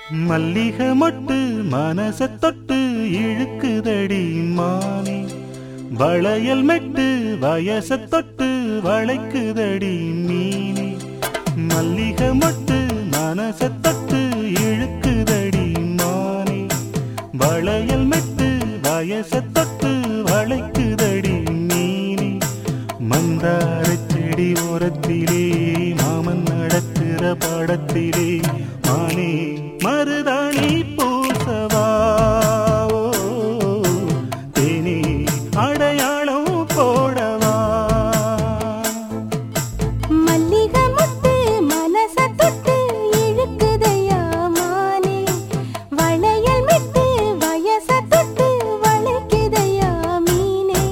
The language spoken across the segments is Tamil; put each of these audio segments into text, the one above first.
மல்லிகை மொட்டு மனச தொட்டு இழுக்குதடி மானே வளையல் மெட்டு வயச தொட்டு வளைக்குதடி மீனே மல்லிகை மொட்டு மனச தொட்டு இழுக்குதடி மானே வளையல் மெட்டு வயச தொட்டு வளைக்குதடி மீனே மந்தார செடி ஓரத்திலே மாமன் நடக்கிற படத்திலே மானே மருதாணி பூசவா ஓ, தேனே அடையாளம் போடவா மல்லிகை முட்டு மனச தொட்டு இழுக்குதையா மானே வளையல் மிட்டு வயச தொட்டு வளைக்குதையா மீனே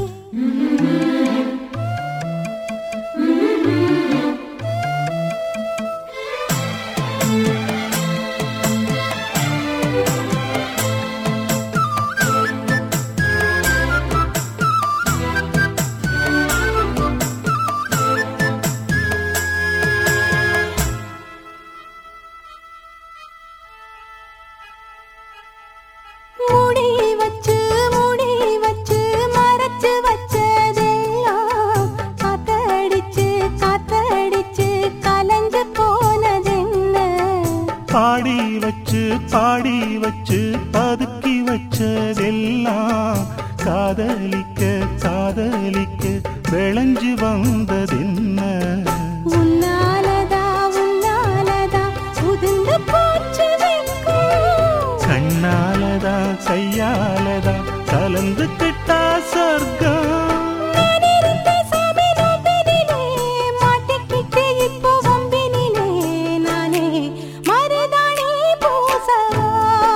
மூடி வச்சு மூடி வச்சு மறைச்சு வச்சதெல்லாம் காத்தடிச்சு காத்தடிச்சு கலஞ்சு போனதென்ன பாடி வச்சு பாடி வச்சு பதுக்கி வச்சதெல்லாம் காதலிக்க காதலிக்க விளைஞ்சு வந்ததென்ன உன்னாலதா உன்னாலதா உதிர்ந்து போச்சு வெட்கம் கண்ணாலதா கையாலதா கலந்து கிட்டா சொர்க்கம் நான் இருந்த சாமி நோம்பினிலே, மாட்டிக்கிட்டு இப்போ வம்பினிலே, நானே மருதாணி பூசவா?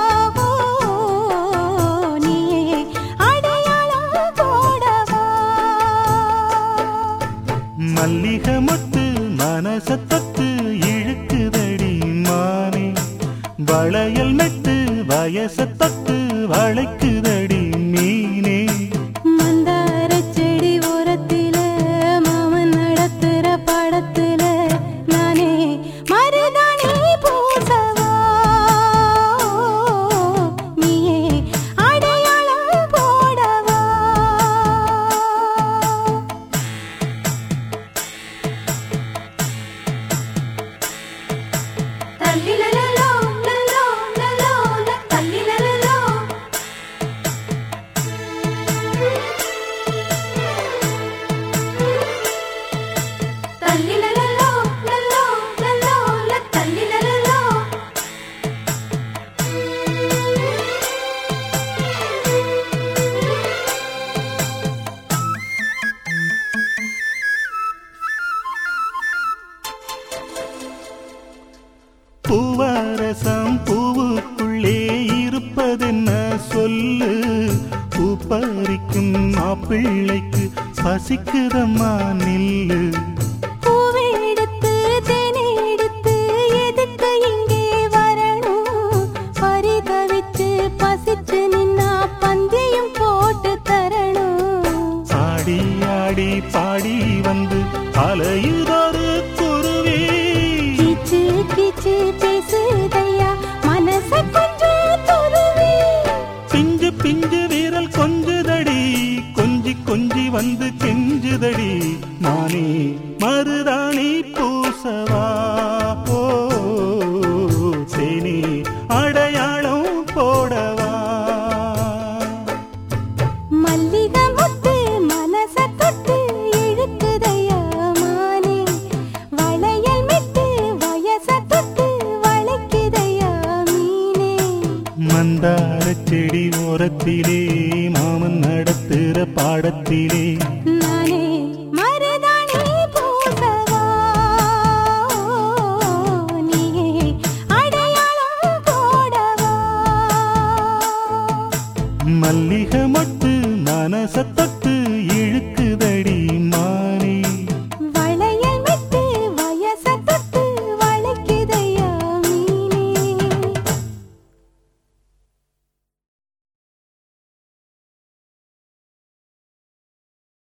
நீயே அடையாளம் போடவா? மல்லிகை மொட்டு மனச தொட்டு இழுக்குதடி மானே வளையல் மெட்டு வயச தொட்டு வளைக்குதடி மீனே மந்தாரச் செடி ஓரத்தில, மாமன் நடத்துற படத்துல, நானே மருதாணி பூசவா? நீயே அடையாளம் போடவா தல்லிலலலோ, லலோ, லலோ, ல, தல்லிலலலோ. தல்லிலலலோ, லலோ, லலோ, ல, தல்லிலலலோ. பூவரசம் பூவுக்குள்ளே இருப்பதென்ன சொல்லு பூ பறிக்கும் மாப்பிள்ளைக்கு பசிக்குதம்மா நில்லு பூவை எடுத்து, தேனை எடுத்து, எதுக்கு இங்கே வரணும்? பரிதவிச்சு, பசிச்சு நின்னா பந்தியும் போட்டு தரணும் ஆடி ஆடி பாடி வந்து அலையுதொரு குருவி கீச்சு கீச்சு பேசுதையா மனச கொஞ்சம் துருவி பிஞ்சு பிஞ்சு வீரல் கொஞ்சுதடி கொஞ்சி கொஞ்சி வந்து கெஞ்சுதடி நானே மருதாணி பூசவா ஓ தேனி அடையாளம் போடவா மல்லிகை முட்டு மனச தொட்டு இழுக்குதையா மானே வளையல் மிட்டு வயச தொட்டு வளைக்குதையா மீனே மந்தார செடி ஓரத்திலே மாமன் நடத்துற பாடத்திலே நானே மருதாணி பூசவா நீயே அடையாளம் போடவா மல்லிகை மட்டு மனசத்த